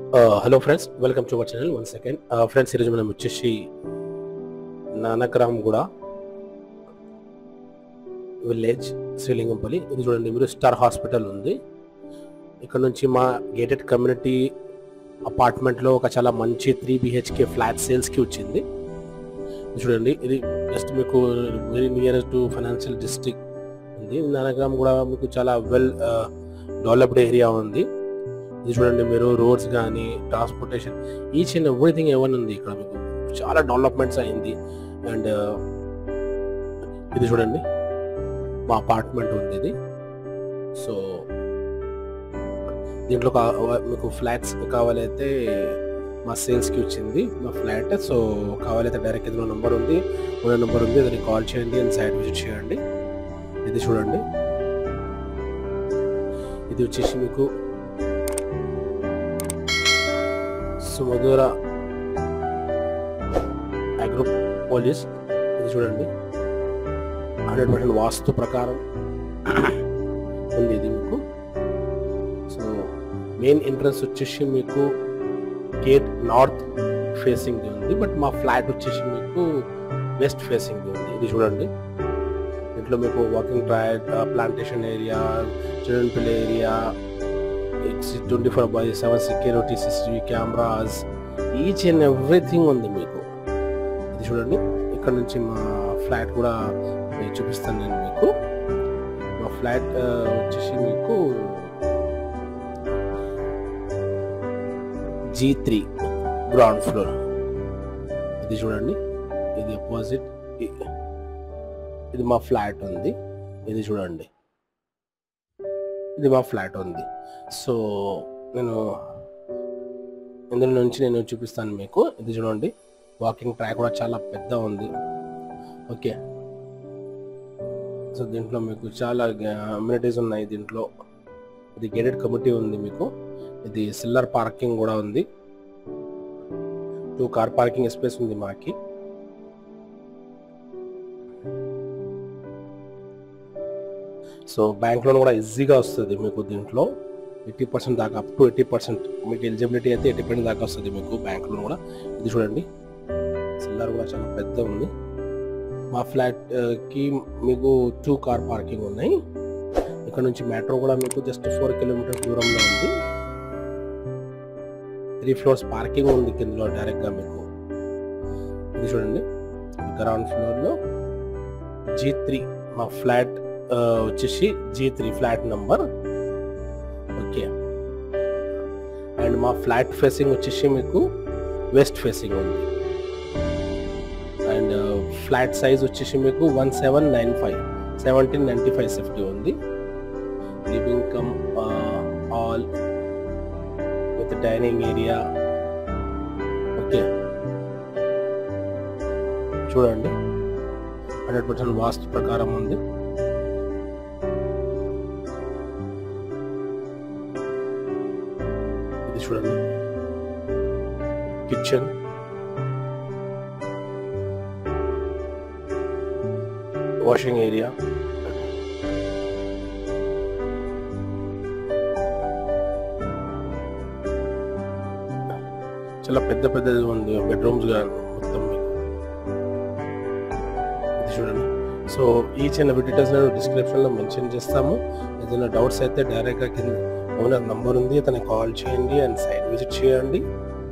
hello friends welcome to our channel one second friends ఈరోజు మనం వచ్చేసి నానక్రామ్ కూడా విలేజ్ శ్రీలింగంపల్లి ఇది చూడండి మీరు స్టార్ హాస్పిటల్ ఉంది ఇక్కడ నుంచి మా గేటెడ్ కమ్యూనిటీ అపార్ట్మెంట్లో ఒక చాలా మంచి త్రీ బిహెచ్కే ఫ్లాట్ సేల్స్కి వచ్చింది ఇది చూడండి ఇది జస్ట్ మీకు very near to financial district ఉంది నానక్రామ్ కూడా మీకు చాలా వెల్ డెవలప్డ్ ఏరియా ఉంది ఇది చూడండి మీరు రోడ్స్ కానీ ట్రాన్స్పోర్టేషన్ ఈచ్ అండ్ ఎవ్రీథింగ్ ఏమని ఉంది ఇక్కడ మీకు చాలా డెవలప్మెంట్స్ అయింది అండ్ ఇది చూడండి మా అపార్ట్మెంట్ ఉంది ఇది సో దీంట్లో కా- మీకు ఫ్లాట్స్ కావాలైతే మా సేల్స్కి వచ్చింది మా ఫ్లాట్ సో కావాలైతే డైరెక్ట్ ఇందులో నెంబర్ ఉంది ఉన్న నెంబర్ ఉంది దాన్ని కాల్ చేయండి అండ్ సైట్ విజిట్ చేయండి ఇది చూడండి ఇది వచ్చేసి మీకు సుమధుర అగ్రో పోలీస్ ఇది చూడండి హండ్రెడ్ పర్సెంట్ వాస్తు ప్రకారం ఉంది ఇది మీకు సో మెయిన్ ఎంట్రన్స్ వచ్చేసి మీకు గేట్ నార్త్ ఫేసింగ్ ఉంది బట్ మా ఫ్లాట్ వచ్చేసి మీకు వెస్ట్ ఫేసింగ్ ఉంది ఇది చూడండి దీంట్లో మీకు walking track plantation area children play area it's twenty four by seven security CCTV cameras each and everything ఉంది మీకు ఇది చూడండి ఇక్కడ నుంచి మా ఫ్లాట్ కూడా నేను చూపిస్తాను నేను మీకు మా ఫ్లాట్ వచ్చేసి మీకు జీ త్రీ గ్రౌండ్ ఫ్లోర్ ఇది చూడండి ఇది అపోజిట్ ఇది మా ఫ్లాట్ ఉంది ఇది చూడండి ఇది మా ఫ్లాట్ ఉంది సో నేను ఇందులో నుంచి నేను చూపిస్తాను మీకు ఇది చూడండి వాకింగ్ ట్రాక్ కూడా చాలా పెద్ద ఉంది ఓకే సో దీంట్లో మీకు చాలా అమ్యూనిటీస్ ఉన్నాయి దీంట్లో ఇది గేటెడ్ కమిటీ ఉంది మీకు ఇది సిల్లర్ పార్కింగ్ కూడా ఉంది టూ కార్ పార్కింగ్ స్పేస్ ఉంది మాకి సో బ్యాంక్ లోన్ కూడా ఈజీగా వస్తుంది మీకు దీంట్లో ఎయిటీ పర్సెంట్ దాకా అప్ టు ఎయిటీ పర్సెంట్ మీకు ఎలిజిబిలిటీ అయితే ఎయిటీ పర్సెంట్ దాకా వస్తుంది మీకు బ్యాంక్ లోన్ కూడా ఇది చూడండి సిల్లర్ కూడా చాలా పెద్ద ఉంది మా ఫ్లాట్ కి మీకు టూ కార్ పార్కింగ్ ఉన్నాయి ఇక్కడ నుంచి మెట్రో కూడా మీకు జస్ట్ ఫోర్ కిలోమీటర్ దూరంలో ఉంది త్రీ ఫ్లోర్స్ పార్కింగ్ ఉంది కిందలో డైరెక్ట్ గా మీకు ఇది చూడండి గ్రౌండ్ ఫ్లోర్ లో జీ త్రీ మా ఫ్లాట్ వచ్చేసి G three flat number okay and మా ఫ్లాట్ ఫేసింగ్ వచ్చేసి మీకు వెస్ట్ ఫేసింగ్ ఉంది అండ్ ఫ్లాట్ సైజ్ వచ్చేసి మీకు one seven nine five seventeen ninety five SFT ఉంది living cum hall with dining area okay చూడండి హండ్రెడ్ పర్సెంట్ వాస్తు ప్రకారం ఉంది ఇది చూడండి కిచెన్ వాషింగ్ ఏరియా చాలా పెద్ద పెద్దది ఉంది బెడ్రూమ్స్ మొత్తం మీకు ఇది చూడండి సో ఈ చిన్న డీటెయిల్స్ నేను డిస్క్రిప్షన్ లో మెన్షన్ చేస్తాము ఏదైనా డౌట్స్ అయితే డైరెక్ట్ గా కింద ఓనర్ నంబర్ ఉంది అతనికి కాల్ చేయండి అండ్ సైట్ విజిట్ చేయండి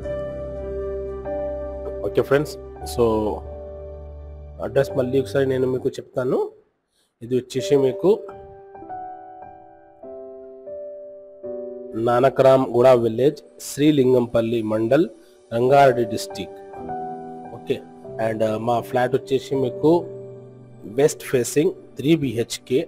ఓకే ఫ్రెండ్స్ సో అడ్రస్ మళ్ళీ ఒకసారి నేను మీకు చెప్తాను ఇది వచ్చేసి మీకు Nanakramguda village Serilingampally mandal Rangareddy district okay and మా ఫ్లాట్ వచ్చేసి మీకు west facing three BHK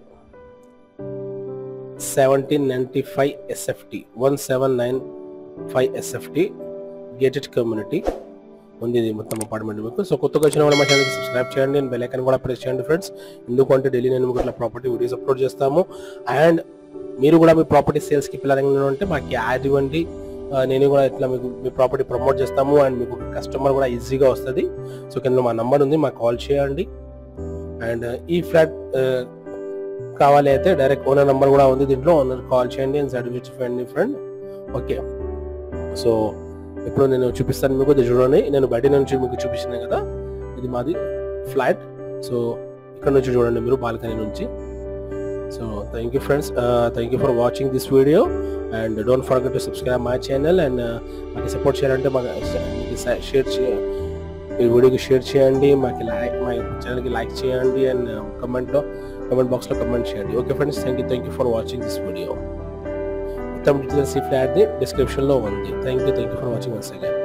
seventeen ninety five SFT one seven nine five SFT gated community ఉంది ఇది మొత్తం అపార్ట్మెంట్ మీకు సో కొత్తగా వచ్చిన వాళ్ళు మా ఛానల్కి సబ్స్క్రైబ్ చేయండి అండ్ బెల్ ఐకాన్ కూడా ప్రెస్ చేయండి ఫ్రెండ్స్ ఎందుకంటే డైలీ నేను మీకు ఇట్లా ప్రాపర్టీ వీడియోస్ అప్లోడ్ చేస్తాము అండ్ మీరు కూడా మీ ప్రాపర్టీ సేల్స్కి పిల్లలంగా ఉంటే మాకు యాడ్ ఇవ్వండి ఆ, నేను కూడా ఇట్లా మీకు మీ ప్రాపర్టీ ప్రమోట్ చేస్తాము అండ్ మీకు కస్టమర్ కూడా ఈజీగా వస్తుంది సో కింద మా నంబర్ ఉంది మాకు కాల్ చేయండి అండ్ ఈ ఫ్లాట్ కావాలి అయితే డైరెక్ట్ ఓనర్ నంబర్ కూడా ఉంది దీంట్లో ఓనర్ కాల్ చేయండి and certificate friend friend okay so ఇప్పుడు నేను చూపిస్తాను మీకు ఇది చూడండి నేను బయట నుంచి మీకు చూపించాను కదా ఇది మాది ఫ్లాట్ సో ఇక్కడ నుంచి చూడండి మీరు బాల్కనీ నుంచి so thank you friends thank you for watching this video and don't forget to subscribe my channel and మాకు సపోర్ట్ చేయాలంటే మాకు షేర్ చేయ ఈ వీడియోకి షేర్ చేయండి మాకు లైక్ మా ఛానల్కి లైక్ చేయండి అండ్ కమెంట్లో కమెంట్ బాక్స్లో కమెంట్ చేయండి okay friends thank you thank you for watching this video మొత్తం డీటెయిల్స్ ఈ ఫ్లాట్ది డిస్క్రిప్షన్లో ఉంది thank you thank you for watching once again